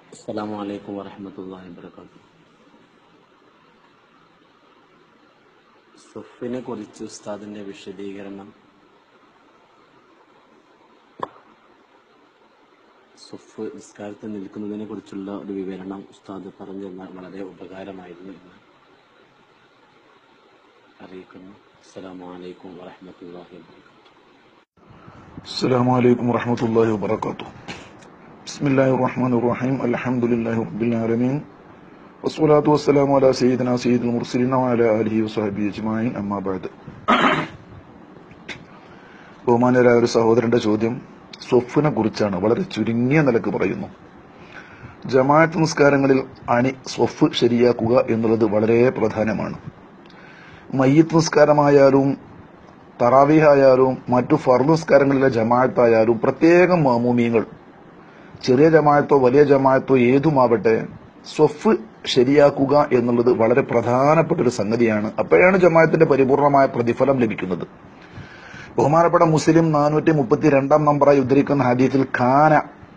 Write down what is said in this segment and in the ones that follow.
السلام عليكم ورحمة الله وبركاته സുഫിനെ കുറിച്ച് ഉസ്താദിന്റെ വിശദീകരണം സുഫ് നിസ്കാരത്തിൽ നിൽക്കുന്നതിനെ കുറിച്ചുള്ള ഒരു വിവരണം ഉസ്താദ് പറഞ്ഞു തന്നാൽ വളരെ ഉപകാരമായിരുന്നു എന്ന് അറിയിക്കുന്നു അസ്സലാമു അലൈക്കും വറഹ്മത്തുള്ളാഹി വബറകാതുഹു السلام عليكم ورحمة الله وبركاته بسم الله الرحمن الرحيم الحمد لله رب العالمين والصلاة والسلام على سيدنا سيد المرسلين وعلى آله وصحبه أجمعين أما بعد ബഹുമാനരായ ഒരു സഹോദരന്റെ ചോദ്യം സ്വഫിനെ കുറിച്ചാണ് വളരെ ചുരുങ്ങിയ നിലക്ക് പറയുന്നു ജമാഅത്ത് നിസ്കാരങ്ങളിൽ അണി സ്വഫ് ശരിയാക്കുക എന്നുള്ളത് വളരെ പ്രധാനമാണ് മയ്യത്ത് നിസ്കാരമായാലും തറാവീഹ് ആയാലും മറ്റു ഫർദ് നിസ്കാരങ്ങളിലെ ജമാഅത്തായാലും പ്രത്യേകം മാമൂമിയങ്ങൾ ചെറിയ ജമാഅത്തോ വലിയ ജമാഅത്തോ ഏതുമാവട്ടെ സ്വഫ് ശരിയാക്കുക എന്നുള്ളത് വളരെ പ്രധാനപ്പെട്ട ഒരു സംഗതിയാണ് അപ്പോഴാണ് ജമാഅത്തിന്റെ പരിപൂർണമായ പ്രതിഫലം ലഭിക്കുന്നത് ബഹുമാനപ്പെട്ട മുസ്ലിം നാനൂറ്റി മുപ്പത്തി രണ്ടാം നമ്പറായി ഉദ്ധരിക്കുന്ന ഹദീസിൽ ഖാന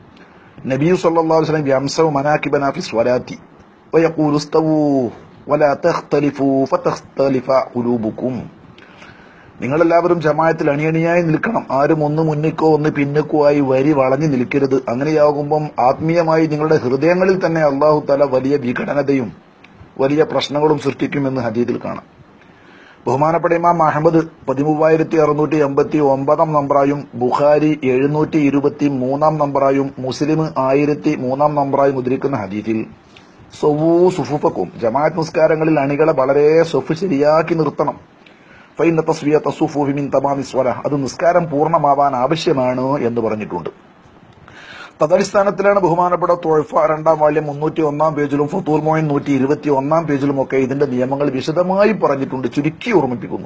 നബിയു സല്ലല്ലാഹു അലൈഹി വസല്ലം യംസഉ മനാകിബന ഫി സ്വലാത്തി വയഖൂലു ഇസ്തവൂ വലാ തഖ്തലിഫൂ ഫതഖ്തലിഫ ഖുലൂബുക്കും നിങ്ങളെല്ലാവരും ജമായത്തിൽ അണിയണിയായി നിൽക്കണം ആരും ഒന്ന് മുന്നിക്കോ ഒന്ന് പിന്നിക്കോ ആയി വരി വളഞ്ഞു നിൽക്കരുത് അങ്ങനെയാകുമ്പം ആത്മീയമായി നിങ്ങളുടെ ഹൃദയങ്ങളിൽ തന്നെ അള്ളാഹു തല വലിയ വിഘടനതയും വലിയ പ്രശ്നങ്ങളും സൃഷ്ടിക്കുമെന്ന് ഹദീദിൽ കാണാം ബഹുമാനപ്പെട്ട ഇമാം അഹമ്മദ് പതിമൂവായിരത്തി അറുന്നൂറ്റി എൺപത്തി ഒമ്പതാം നമ്പറായും ബുഖാരി എഴുന്നൂറ്റി ഇരുപത്തി മൂന്നാം നമ്പറായും മുസ്ലിം ആയിരത്തി മൂന്നാം നമ്പറായും ഉദ്ധരിക്കുന്ന ഹദീസിൽ സൊവൂ സുഫുഫക്കും ജമാഅത്ത് നിസ്കാരങ്ങളിൽ അണികളെ വളരെ സൊഫ് ശരിയാക്കി നിർത്തണം ഫൈന തസ്വിയ തസുഫൂഹി മിൻ തമാമി സ്വല അത് നിസ്കാരം പൂർണ്ണമാവാൻ ആവശ്യമാണ് എന്ന് പറഞ്ഞിട്ടുണ്ട് തദടിസ്ഥാനത്തിലാണ് ബഹുമാനപ്പെട്ട തൊഴഫ രണ്ടാം വാല്യം മുന്നൂറ്റി ഒന്നാം പേജിലും ഫത്തൂൽ മോയിൻ നൂറ്റി ഇരുപത്തി ഒന്നാം പേജിലും ഒക്കെ ഇതിന്റെ നിയമങ്ങൾ വിശദമായി പറഞ്ഞിട്ടുണ്ട് ചുരുക്കി ഓർമ്മിപ്പിക്കുന്നു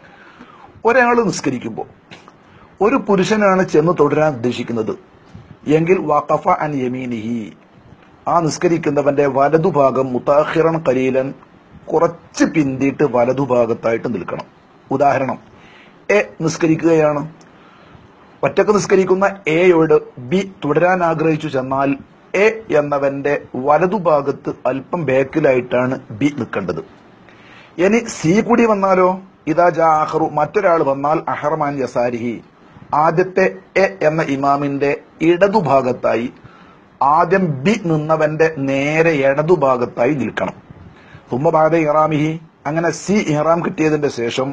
ഒരാൾ നിസ്കരിക്കുമ്പോൾ ഒരു പുരുഷനാണ് ചെന്ന് തുടരാൻ ഉദ്ദേശിക്കുന്നത് എങ്കിൽ വഖഫ അൻ യമീനിഹി ആ നിസ്കരിക്കുന്നവന്റെ വലതുഭാഗം മുത്താഹിറൻ കലീലൻ കുറച്ച് പിന്തിയിട്ട് വലതുഭാഗത്തായിട്ട് നിൽക്കണം ഉദാഹരണം എ നിസ്കരിക്കുകയാണ് ഒറ്റക്ക് നിസ്കരിക്കുന്ന എയോട് ബി തുടരാൻ ആഗ്രഹിച്ചു ചെന്നാൽ എ എന്നവന്റെ വലതുഭാഗത്ത് അല്പം ബാക്കിലായിട്ടാണ് ബി നിൽക്കേണ്ടത് ഇനി സി കൂടി വന്നാലോ ഇതാ ജാ ആഹറു മറ്റൊരാൾ വന്നാൽ അഹർമാൻ യസാരിഹി ആദ്യത്തെ എ എന്ന ഇമാമിന്റെ ഇടതുഭാഗത്തായി ആദ്യം ബി നിന്നവന്റെ നേരെ ഇടതുഭാഗത്തായി നിൽക്കണം തുമ്പബാധ ഇറാമിഹി അങ്ങനെ സി ഇഹ്റാം കിട്ടിയതിന്റെ ശേഷം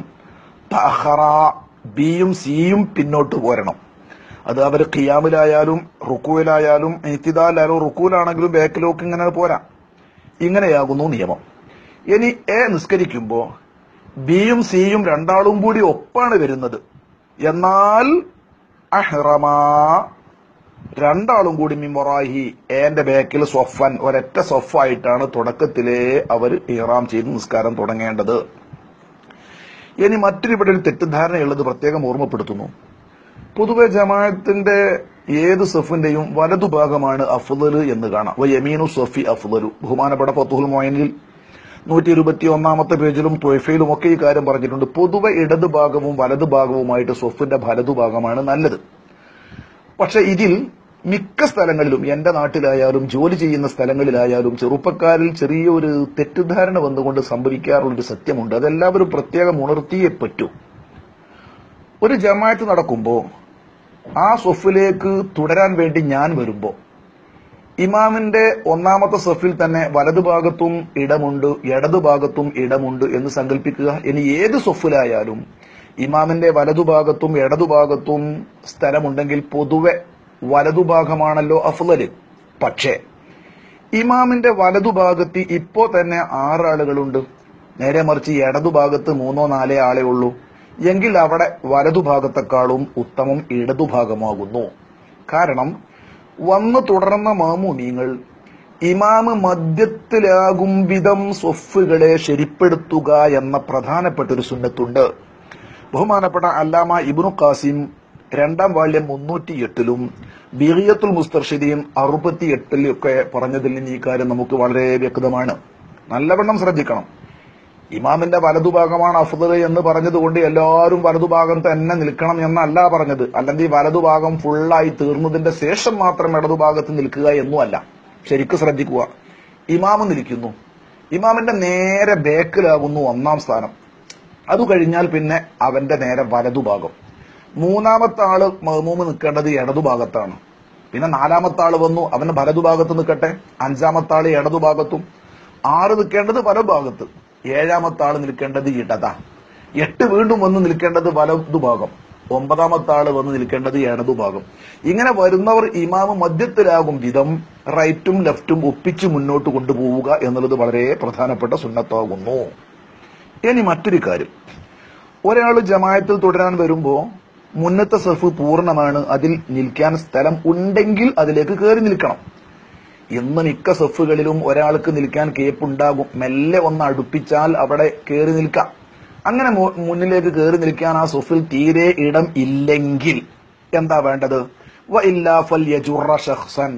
തഹറ ബിയും സിയും പിന്നോട്ട് പോരണം അത് അവർ ഖിയാമിലായാലും റുക്കുവിലായാലും ഇത്തിദാലായാലും റുക്കുവിലാണെങ്കിലും ബാക്കിലോക്ക് ഇങ്ങനെ പോരാ ഇങ്ങനെയാകുന്നു നിയമം ഇനി എ നിസ്കരിക്കുമ്പോ ബിയും സിയും രണ്ടാളും കൂടി ഒപ്പാണ് വരുന്നത് എന്നാൽ അഹ്റമാ രണ്ടാളും കൂടി മിമൊറാഹി എന്റെ ബാക്കിൽ സ്വഫൻ ഒരൊറ്റ സ്വഫായിട്ടാണ് തുടക്കത്തിലേ അവർ ഇറാം ചെയ്ത് നിസ്കാരം തുടങ്ങേണ്ടത് ഇനി മറ്റൊരു ഇവിടെ ഒരു തെറ്റിദ്ധാരണയുള്ളത് പ്രത്യേകം ഓർമ്മപ്പെടുത്തുന്നു പൊതുവെ ജമാഅത്തിന്റെ ഏത് സഫിന്റെയും വലതുഭാഗമാണ് അഫ്ദല് എന്ന് കാണാം വ യമീനു സഫി അഫ്ദലു ബഹുമാനപ്പെട്ട ഫത്തുൽ മൊയിനിൽ നൂറ്റി ഇരുപത്തി ഒന്നാമത്തെ പേജിലും തൊയ്ഫയിലും ഒക്കെ ഈ കാര്യം പറഞ്ഞിട്ടുണ്ട് പൊതുവെ ഇടത് ഭാഗവും വലതു ഭാഗവുമായിട്ട് സ്വഫിന്റെ വലതുഭാഗമാണ് നല്ലത് പക്ഷെ ഇതിൽ മിക്ക സ്ഥലങ്ങളിലും എന്റെ നാട്ടിലായാലും ജോലി ചെയ്യുന്ന സ്ഥലങ്ങളിലായാലും ചെറുപ്പക്കാരിൽ ചെറിയൊരു തെറ്റിദ്ധാരണ വന്നുകൊണ്ട് സംഭവിക്കാറുള്ളൊരു സത്യമുണ്ട് അതെല്ലാവരും പ്രത്യേകം ഉണർത്തിയേ പറ്റൂ ഒരു ജമാഅത്ത് നടക്കുമ്പോ ആ സ്വഫിലേക്ക് തുടരാൻ വേണ്ടി ഞാൻ വരുമ്പോ ഇമാമിന്റെ ഒന്നാമത്തെ സഫിൽ തന്നെ വലതുഭാഗത്തും ഇടമുണ്ട് ഇടതുഭാഗത്തും ഇടമുണ്ട് എന്ന് സങ്കല്പിക്കുക ഇനി ഏത് സൊഫിലായാലും ഇമാമിന്റെ വലതുഭാഗത്തും ഇടതുഭാഗത്തും സ്ഥലമുണ്ടെങ്കിൽ പൊതുവെ വലതുഭാഗമാണല്ലോ അഫ്ലല് പക്ഷേ ഇമാമിന്റെ വലതുഭാഗത്ത് ഇപ്പോ തന്നെ ആറ് ആളുകളുണ്ട് നേരെ മറിച്ച് ഇടതുഭാഗത്ത് മൂന്നോ നാലേ ആളെ ഉള്ളൂ എങ്കിൽ അവിടെ വലതുഭാഗത്തെക്കാളും ഉത്തമം ഇടതുഭാഗമാകുന്നു കാരണം വന്നു തുടർന്ന മാമൂമിയങ്ങൾ ഇമാമ് മധ്യത്തിലാകും വിധം സ്വഫുകളെ ശരിപ്പെടുത്തുക എന്ന പ്രധാനപ്പെട്ട ഒരു സുന്നത്തുണ്ട് ബഹുമാനപ്പെട്ട അല്ലാമ ഇബ്നു ഖാസിം രണ്ടാം വാള്യം മുന്നൂറ്റി എട്ടിലും ബിറിയത്തുൽ മുസ്തർഷിദീൻ അറുപത്തി എട്ടിലും ഒക്കെ പറഞ്ഞതിൽ നിന്ന് ഈ കാര്യം നമുക്ക് വളരെ വ്യക്തമാണ് നല്ലവണ്ണം ശ്രദ്ധിക്കണം ഇമാമിന്റെ വലതുഭാഗമാണ് അഫ്ദൽ എന്ന് പറഞ്ഞതുകൊണ്ട് എല്ലാവരും വലതുഭാഗം തന്നെ നിൽക്കണം എന്നല്ല പറഞ്ഞത് അല്ലെങ്കിൽ വലതുഭാഗം ഫുള്ളായി തീർന്നതിന്റെ ശേഷം മാത്രം ഇടതുഭാഗത്ത് നിൽക്കുക എന്നുമല്ല ശരിക്കും ശ്രദ്ധിക്കുക ഇമാമ് നിൽക്കുന്നു ഇമാമിന്റെ നേരെ ബേക്കിലാകുന്നു ഒന്നാം സ്ഥാനം അത് കഴിഞ്ഞാൽ പിന്നെ അവന്റെ നേരെ വലതുഭാഗം മൂന്നാമത്തെ ആള് മഹ്മൂമ് നിൽക്കേണ്ടത് ഇടതുഭാഗത്താണ് പിന്നെ നാലാമത്തെ ആള് വന്നു അവന്റെ വലതുഭാഗത്ത് നിൽക്കട്ടെ അഞ്ചാമത്തെ ആള് ഇടതുഭാഗത്തും ആറ് നിൽക്കേണ്ടത് വലതുഭാഗത്ത് ഏഴാമത്തെ ആള് നിൽക്കേണ്ടത് ഇടതാ എട്ട് വീണ്ടും വന്ന് നിൽക്കേണ്ടത് വലതുഭാഗം ഒമ്പതാമത്തെ ആള് വന്ന് നിൽക്കേണ്ടത് ഇടതുഭാഗം ഇങ്ങനെ വരുന്നവർ ഇമാമ് മധ്യത്തിലാകും വിധം റൈറ്റും ലെഫ്റ്റും ഒപ്പിച്ച് മുന്നോട്ട് കൊണ്ടുപോവുക എന്നുള്ളത് വളരെ പ്രധാനപ്പെട്ട സുന്നത്താകുന്നു ഇനി മറ്റൊരു കാര്യം ഒരാൾ ജമായത്തിൽ തുടരാൻ വരുമ്പോ മുന്നത്തെ സഫ് പൂർണ്ണമാണ് അതിൽ നിൽക്കാൻ സ്ഥലം ഉണ്ടെങ്കിൽ അതിലേക്ക് കയറി നിൽക്കണം ഇന്ന് മിക്ക സഫുകളിലും ഒരാൾക്ക് നിൽക്കാൻ കേപ്പുണ്ടാകും മെല്ലെ ഒന്ന് അടുപ്പിച്ചാൽ അവിടെ കയറി നിൽക്കാം അങ്ങനെ മു- മുന്നിലേക്ക് കയറി നിൽക്കാൻ ആ സഫിൽ തീരെ ഇടം ഇല്ലെങ്കിൽ എന്താ വേണ്ടത് വ ഇല്ലാ ഫൽ യജുറ ഷഖ്സൻ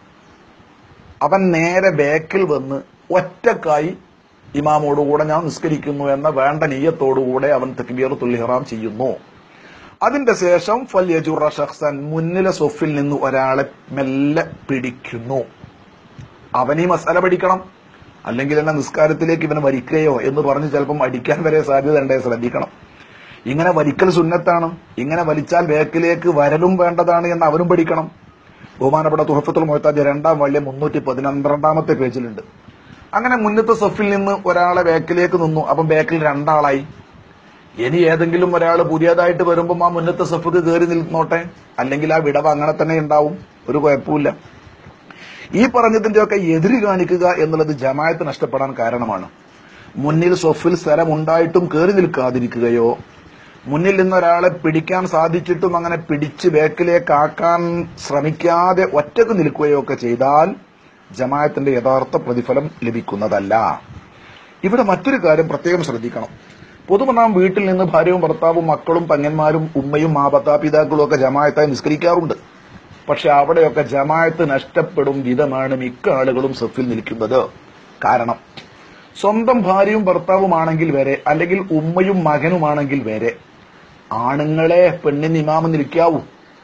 അവൻ നേരെ ബാക്കിൽ വന്ന് ഒറ്റക്കായി ഇമാമോടുകൂടെ ഞാൻ നിസ്കരിക്കുന്നു എന്ന വേണ്ട നീയത്തോടുകൂടെ അവൻ തക്ബീറത്തുൽ ഇഹ്റാം ചെയ്യുന്നു അതിന്റെ ശേഷം ഫൽ യജുറ ഷഖ്സൻ മുന്നിലെ സൊഫിൽ നിന്ന് ഒരാളെ മെല്ലെ പിടിക്കുന്നു അവനീ മസാല പഠിക്കണം അല്ലെങ്കിൽ എന്നെ നിസ്കാരത്തിലേക്ക് ഇവനെ വരിക്കുകയോ എന്ന് പറഞ്ഞ് ചിലപ്പം അടിക്കാൻ വരെ സാധ്യത ഉണ്ടേ ശ്രദ്ധിക്കണം ഇങ്ങനെ വലിക്കൽ സുന്നത്താണ് ഇങ്ങനെ വലിച്ചാൽ ബേക്കിലേക്ക് വരലും വേണ്ടതാണ് എന്ന് അവനും പഠിക്കണം ബഹുമാനപ്പെട്ട തുഹഫത്തുൽ മൊഹത്താജ് രണ്ടാം വള്ളിയ മുന്നൂറ്റി പതിനന്ത്രണ്ടാമത്തെ പേജിലുണ്ട് അങ്ങനെ മുന്നത്തെ സഫിൽ നിന്ന് ഒരാളെ ബേക്കിലേക്ക് നിന്നു അപ്പം ബേക്കിൽ രണ്ടാളായി ഇനി ഏതെങ്കിലും ഒരാൾ പുതിയതായിട്ട് വരുമ്പം ആ മുന്നത്തെ സഫിക്ക് കയറി നിൽന്നോട്ടെ അല്ലെങ്കിൽ ആ വിടവ് അങ്ങനെ തന്നെ ഉണ്ടാവും ഒരു കുഴപ്പമില്ല ഈ പറഞ്ഞതിന്റെ ഒക്കെ എതിര് കാണിക്കുക എന്നുള്ളത് ജമായത്ത് നഷ്ടപ്പെടാൻ കാരണമാണ് മുന്നിൽ സൊഫിൽ സ്ഥലം ഉണ്ടായിട്ടും കയറി നിൽക്കാതിരിക്കുകയോ മുന്നിൽ നിന്ന് ഒരാളെ പിടിക്കാൻ സാധിച്ചിട്ടും അങ്ങനെ പിടിച്ച് ബേക്കിലേക്ക് ആക്കാൻ ശ്രമിക്കാതെ ഒറ്റക്ക് നിൽക്കുകയോ ഒക്കെ ചെയ്താൽ ജമായത്തിന്റെ യഥാർത്ഥ പ്രതിഫലം ലഭിക്കുന്നതല്ല ഇവിടെ മറ്റൊരു കാര്യം പ്രത്യേകം ശ്രദ്ധിക്കണം പൊതുവെ നാം വീട്ടിൽ നിന്ന് ഭാര്യയും ഭർത്താവും മക്കളും പങ്ങന്മാരും ഉമ്മയും മാതാപിതാക്കളും ഒക്കെ ജമായത്തായി നിസ്കരിക്കാറുണ്ട് പക്ഷെ അവിടെയൊക്കെ ജമായത്ത് നഷ്ടപ്പെടും വിധമാണ് മിക്ക ആളുകളും സഫിൽ നിൽക്കുന്നത് കാരണം സ്വന്തം ഭാര്യയും ഭർത്താവുമാണെങ്കിൽ വരെ അല്ലെങ്കിൽ ഉമ്മയും മകനുമാണെങ്കിൽ വരെ ആണുങ്ങളെ പെണ്ണിന് ഇമാമ് നിൽക്കാവൂ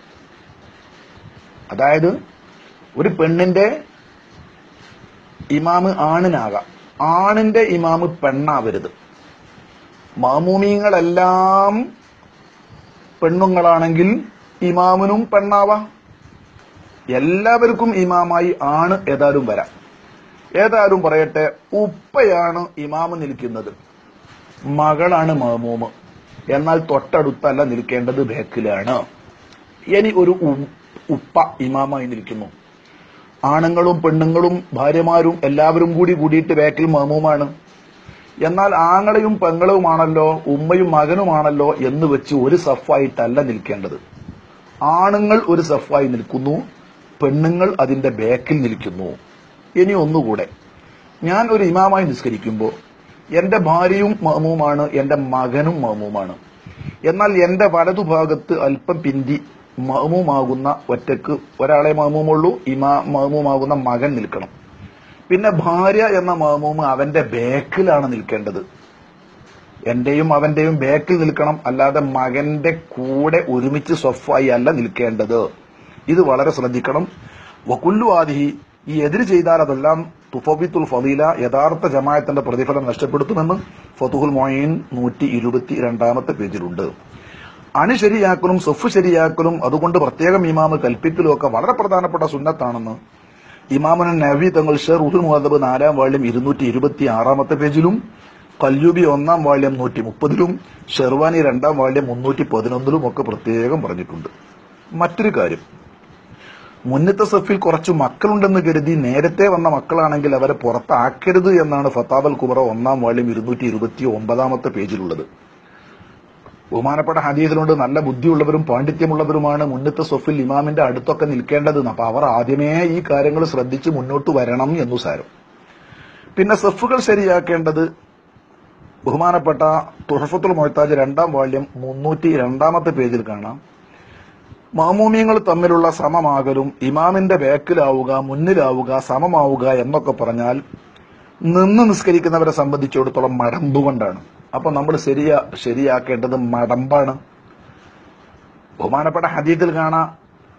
അതായത് ഒരു പെണ്ണിന്റെ ഇമാമ് ആണിനാകാം ആണിന്റെ ഇമാമ് പെണ്ണാവരുത് മാമൂമിങ്ങളെല്ലാം പെണ്ണുങ്ങളാണെങ്കിൽ ഇമാമിനും പെണ്ണാവാം എല്ലാവർക്കും ഇമാമായി ആണ് ഏതായാലും വരാം ഏതായാലും പറയട്ടെ ഉപ്പയാണ് ഇമാമ് നിൽക്കുന്നത് മകളാണ് മാമൂമ് എന്നാൽ തൊട്ടടുത്തല്ല നിൽക്കേണ്ടത് ബേക്കിലാണ് ഇനി ഒരു ഉ- ഉപ്പ ഇമാമായി നിൽക്കുന്നു ആണുങ്ങളും പെണ്ണുങ്ങളും ഭാര്യമാരും എല്ലാവരും കൂടി കൂടിയിട്ട് ബേക്കിൽ മാമൂമാണ് എന്നാൽ ആങ്ങളെയും പെങ്ങളുമാണല്ലോ ഉമ്മയും മകനുമാണല്ലോ എന്ന് വെച്ച് ഒരു സഫായിട്ടല്ല നിൽക്കേണ്ടത് ആണുങ്ങൾ ഒരു സഫായി നിൽക്കുന്നു പെണ്ണുങ്ങൾ അതിന്റെ ബാക്കിൽ നിൽക്കുന്നു ഇനി ഒന്നുകൂടെ ഞാൻ ഒരു ഇമാമായി നിസ്കരിക്കുമ്പോൾ എന്റെ ഭാര്യയും മഹമൂമാണ് എന്റെ മകനും മഹമൂമാണ് എന്നാൽ എന്റെ വലതുഭാഗത്ത് അല്പം പിന്തി മഹമൂമാകുന്ന ഒറ്റക്ക് ഒരാളെ മഹമൂമുള്ളൂ ഇമാ മഹമൂമാകുന്ന മകൻ നിൽക്കണം പിന്നെ ഭാര്യ എന്ന മഹമൂമ് അവന്റെ ബാക്കിലാണ് നിൽക്കേണ്ടത് എന്റെയും അവന്റെയും ബാക്കിൽ നിൽക്കണം അല്ലാതെ മകന്റെ കൂടെ ഒരുമിച്ച് സ്വഫായി അല്ല നിൽക്കേണ്ടത് ഇത് വളരെ ശ്രദ്ധിക്കണം വകുല്ലു ആദിഹി ഈ എതിര് ചെയ്താൽ അതെല്ലാം തുഫബിത്തുൽ ഫദീല യഥാർത്ഥ ജമായത്തിന്റെ പ്രതിഫലം നഷ്ടപ്പെടുത്തുമെന്ന് ഫതുഹുൽ മൊയ്ൻ നൂറ്റി ഇരുപത്തി രണ്ടാമത്തെ പേജിലുണ്ട് അണി ശരിയാക്കലും സൊഫ് ശരിയാക്കലും അതുകൊണ്ട് പ്രത്യേകം ഇമാമ് കൽപ്പിക്കലും ഒക്കെ വളരെ പ്രധാനപ്പെട്ട സുന്നത്താണെന്ന് ഇമാമന നവി തങ്ങൾ ഷെർ ഉഹുൽ മുഹദബ് നാലാം വാള്യം ഇരുന്നൂറ്റി ഇരുപത്തി ആറാമത്തെ പേജിലും കല്യൂബി ഒന്നാം വാള്യം നൂറ്റി മുപ്പതിലും ഷെർവാനി രണ്ടാം വാള്യം മുന്നൂറ്റി പതിനൊന്നിലും ഒക്കെ പ്രത്യേകം പറഞ്ഞിട്ടുണ്ട് മറ്റൊരു കാര്യം മുന്നത്തെ സഫിൽ കുറച്ച് മക്കളുണ്ടെന്ന് കരുതി നേരത്തെ വന്ന മക്കളാണെങ്കിൽ അവരെ പുറത്താക്കരുത് എന്നാണ് ഫത്താബൽ കുബറ ഒന്നാം വാള്യം ഇരുന്നൂറ്റി ഇരുപത്തി ഒമ്പതാമത്തെ പേജിലുള്ളത് ബഹുമാനപ്പെട്ട ഹദീസിലുണ്ട് നല്ല ബുദ്ധിയുള്ളവരും പാണ്ഡിത്യമുള്ളവരുമാണ് മുന്നത്തെ സൊഫിൽ ഇമാമിന്റെ അടുത്തൊക്കെ നിൽക്കേണ്ടത് അപ്പൊ അവർ ആദ്യമേ ഈ കാര്യങ്ങൾ ശ്രദ്ധിച്ച് മുന്നോട്ട് വരണം എന്നു സാരം പിന്നെ സഫുകൾ ശരിയാക്കേണ്ടത് ബഹുമാനപ്പെട്ട തുഹഫത്തുൽ മൊഹത്താജ് രണ്ടാം വാള്യം മുന്നൂറ്റി രണ്ടാമത്തെ പേജിൽ കാണാം മാമൂമിയങ്ങൾ തമ്മിലുള്ള സമമാകലും ഇമാമിന്റെ ബാക്കിലാവുക മുന്നിലാവുക സമമാവുക എന്നൊക്കെ പറഞ്ഞാൽ നിന്ന് നിസ്കരിക്കുന്നവരെ സംബന്ധിച്ചിടത്തോളം മടമ്പ് കൊണ്ടാണ് അപ്പൊ നമ്മൾ ശരിയാ ശരിയാക്കേണ്ടത് മടമ്പാണ് ബഹുമാനപ്പെട്ട ഹദീത്തിൽ കാണാം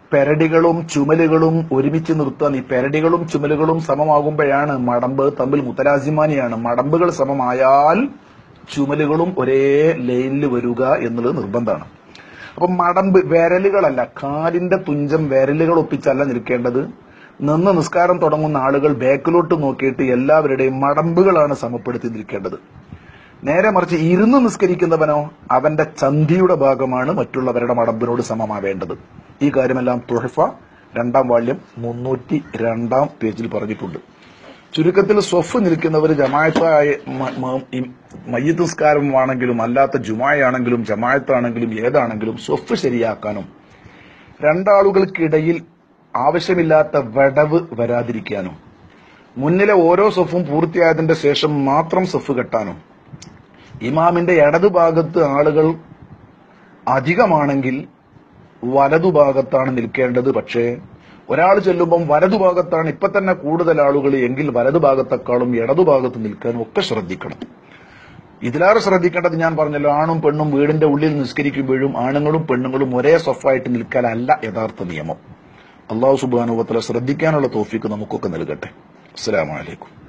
പെരടികളും ചുമലുകളും ഒരുമിച്ച് നിർത്താൻ ഈ പെരടികളും ചുമലുകളും സമമാകുമ്പോഴാണ് മടമ്പ് തമ്മിൽ മുത്തലാസിമാനിയാണ് മടമ്പുകൾ സമമായാൽ ചുമലുകളും ഒരേ ലൈനിൽ വരിക എന്നുള്ളത് നിർബന്ധമാണ് അപ്പൊ മടമ്പ് വിരലുകളല്ല കാലിന്റെ തുഞ്ചം വിരലുകൾ ഒപ്പിച്ചല്ല നിൽക്കേണ്ടത് നിന്ന് നിസ്കാരം തുടങ്ങുന്ന ആളുകൾ ബാക്കിലോട്ട് നോക്കിയിട്ട് എല്ലാവരുടെയും മടമ്പുകളാണ് സമപ്പെടുത്തി നിൽക്കേണ്ടത് നേരെ മറിച്ച് ഇരുന്ന് നിസ്കരിക്കുന്നവനോ അവന്റെ ചന്തിയുടെ ഭാഗമാണ് മറ്റുള്ളവരുടെ മടമ്പിനോട് സമമാവേണ്ടത് ഈ കാര്യമെല്ലാം തുഹഫ രണ്ടാം വാള്യം മുന്നൂറ്റി രണ്ടാം പേജിൽ പറഞ്ഞിട്ടുണ്ട് ചുരുക്കത്തിൽ സ്വഫ് നിൽക്കുന്നവർ ജമായത്തായ മ- മ- ഈ മയ്യത്ത് നിസ്കാരമാണെങ്കിലും അല്ലാത്ത ജുമായാണെങ്കിലും ജമായത്താണെങ്കിലും ഏതാണെങ്കിലും സ്വഫ് ശരിയാക്കാനും രണ്ടാളുകൾക്കിടയിൽ ആവശ്യമില്ലാത്ത വടവ് വരാതിരിക്കാനും മുന്നിലെ ഓരോ സ്വഫും പൂർത്തിയായതിന്റെ ശേഷം മാത്രം സ്വഫ് കെട്ടാനും ഇമാമിന്റെ ഇടതുഭാഗത്ത് ആളുകൾ അധികമാണെങ്കിൽ വലതുഭാഗത്താണ് നിൽക്കേണ്ടത് പക്ഷേ ഒരാൾ ചെല്ലുമ്പം വലതുഭാഗത്താണ് ഇപ്പൊ തന്നെ കൂടുതൽ ആളുകൾ എങ്കിൽ വലതുഭാഗത്തെക്കാളും ഇടതുഭാഗത്ത് നിൽക്കാനും ഒക്കെ ശ്രദ്ധിക്കണം ഇതിലേറെ ശ്രദ്ധിക്കേണ്ടത് ഞാൻ പറഞ്ഞല്ലോ ആണും പെണ്ണും വീടിന്റെ ഉള്ളിൽ നിസ്കരിക്കുമ്പോഴും ആണുങ്ങളും പെണ്ണുങ്ങളും ഒരേ സൊഫായിട്ട് നിൽക്കാനല്ല യഥാർത്ഥ നിയമം അള്ളാഹു സുബാനുവത്തല ശ്രദ്ധിക്കാനുള്ള തോഫിക്ക് നമുക്കൊക്കെ നൽകട്ടെ അസ്സലാമലൈക്കും